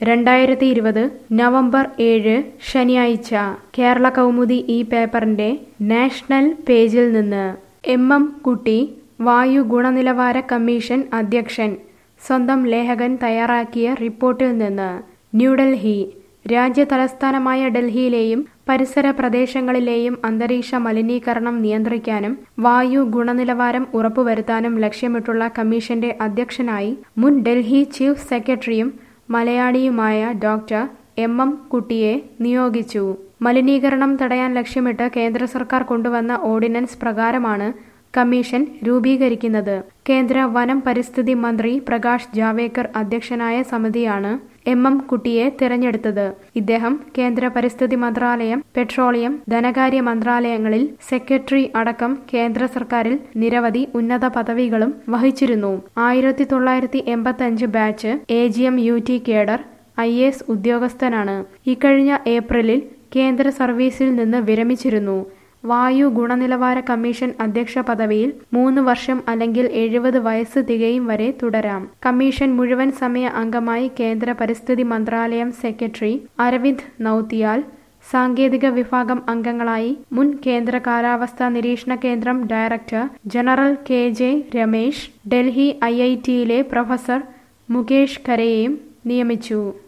രണ്ടായിരത്തി ഇരുപത് നവംബർ ഏഴ് ശനിയാഴ്ച കേരള കൗമുദി ഈ പേപ്പറിന്റെ നാഷണൽ പേജിൽ നിന്ന് എം എം കുട്ടി വായു ഗുണനിലവാര കമ്മീഷൻ അധ്യക്ഷൻ സ്വന്തം ലേഖകൻ തയ്യാറാക്കിയ റിപ്പോർട്ടിൽ നിന്ന് ന്യൂഡൽഹി രാജ്യ തലസ്ഥാനമായ ഡൽഹിയിലെയും പരിസര പ്രദേശങ്ങളിലെയും അന്തരീക്ഷ മലിനീകരണം നിയന്ത്രിക്കാനും വായു ഗുണനിലവാരം ഉറപ്പുവരുത്താനും ലക്ഷ്യമിട്ടുള്ള കമ്മീഷന്റെ അധ്യക്ഷനായി മുൻ ഡൽഹി ചീഫ് സെക്രട്ടറിയും മലയാളിയുമായ ഡോക്ടർ എം എം കുട്ടിയെ നിയോഗിച്ചു മലിനീകരണം തടയാൻ ലക്ഷ്യമിട്ട് കേന്ദ്ര സർക്കാർ കൊണ്ടുവന്ന ഓർഡിനൻസ് പ്രകാരമാണ് കമ്മീഷൻ രൂപീകരിക്കുന്നത് കേന്ദ്ര വനം പരിസ്ഥിതി മന്ത്രി പ്രകാശ് ജാവേക്കർ അധ്യക്ഷനായ സമിതിയാണ് എം എം കുട്ടിയെ തിരഞ്ഞെടുത്തത് ഇദ്ദേഹം കേന്ദ്ര പരിസ്ഥിതി മന്ത്രാലയം പെട്രോളിയം ധനകാര്യ മന്ത്രാലയങ്ങളിൽ സെക്രട്ടറി അടക്കം കേന്ദ്ര സർക്കാരിൽ നിരവധി ഉന്നത പദവികളും വഹിച്ചിരുന്നു ആയിരത്തി തൊള്ളായിരത്തി എൺപത്തി അഞ്ച് batch A G M U T cadre I S ഉദ്യോഗസ്ഥനാണ് ഇക്കഴിഞ്ഞ ഏപ്രിലിൽ കേന്ദ്ര സർവീസിൽ നിന്ന് വിരമിച്ചിരുന്നു വായു ഗുണനിലവാര കമ്മീഷൻ അധ്യക്ഷ പദവിയിൽ മൂന്ന് വർഷം അല്ലെങ്കിൽ എഴുപത് വയസ്സ് തികയും വരെ തുടരാം കമ്മീഷൻ മുഴുവൻ സമയ അംഗമായി കേന്ദ്ര പരിസ്ഥിതി മന്ത്രാലയം സെക്രട്ടറി അരവിന്ദ് നൌത്തിയാൽ സാങ്കേതിക വിഭാഗം അംഗങ്ങളായി മുൻ കേന്ദ്ര കാലാവസ്ഥാ നിരീക്ഷണ കേന്ദ്രം director general K J Ramesh Delhi I I ടിയിലെ പ്രൊഫസർ മുകേഷ് ഖരെയും നിയമിച്ചു